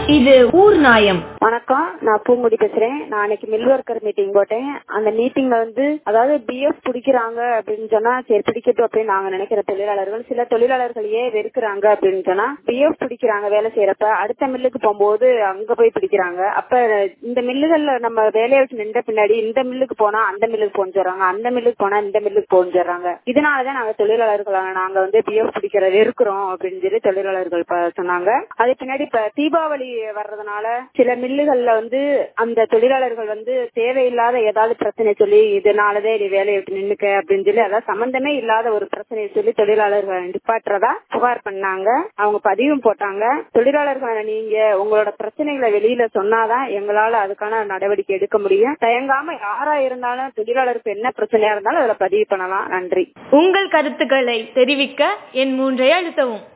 இது ஊர் நாயம் வணக்கம் நான் பூங்குடி பேசுறேன் நான் அன்னைக்கு மில் ஒர்க்கர் மீட்டிங் போட்டேன் அந்த மீட்டிங்ல வந்து அதாவது பிஎஃப் பிடிக்கிறாங்க அப்படின்னு சொன்னா சரி பிடிக்கட்டும் அப்படின்னு நாங்க நினைக்கிற தொழிலாளர்கள் சில தொழிலாளர்களையே வெறுக்கிறாங்க அப்படின்னு சொன்னா பிஎஃப் பிடிக்கிறாங்க வேலை செய்யறப்ப அடுத்த மில்லுக்கு போகும்போது அங்க போய் பிடிக்கிறாங்க அப்ப இந்த மில்லுகள்ல நம்ம வேலையை விட்டு நின்ற பின்னாடி இந்த மில்லுக்கு போனா அந்த மில்லுக்கு போன்னு சொல்றாங்க அந்த மில்லுக்கு போனா இந்த மில்லுக்கு போன்னு சொல்றாங்க இதனாலதான் நாங்க தொழிலாளர்களான நாங்க வந்து பிஎஃப் பிடிக்கிற வெறுக்கிறோம் அப்படின்னு சொல்லி தொழிலாளர்கள் ப- சொன்னாங்க அது பின்னாடி இப்ப தீபாவளி வர்றதுனால சில மில்லுகள்ல வந்து அந்த தொழிலாளர்கள் வந்து தேவையில்லாத ஏதாவது பிரச்சனை சொல்லி இதனாலதே நீ வேலையை விட்டு நின்னுக்க அப்படின்னு சொல்லி அதாவது சம்பந்தமே இல்லாத ஒரு பிரச்சனையை சொல்லி தொழிலாளர்கள் நிப்பாட்டுறதா புகார் பண்ணாங்க அவங்க பதிவும் போட்டாங்க தொழிலாளர்களை நீங்க உங்களோட பிரச்சனைகளை வெளியில சொன்னாதான் எங்களால அதுக்கான நடவடிக்கை எடுக்க முடியும் தயங்காம யாரா இருந்தாலும் தொழிலாளருக்கு என்ன பிரச்சனையா இருந்தாலும் அதுல பதிவு பண்ணலாம் நன்றி உங்கள் கருத்துக்களை தெரிவிக்க என் மூன்றை அழுத்தவும்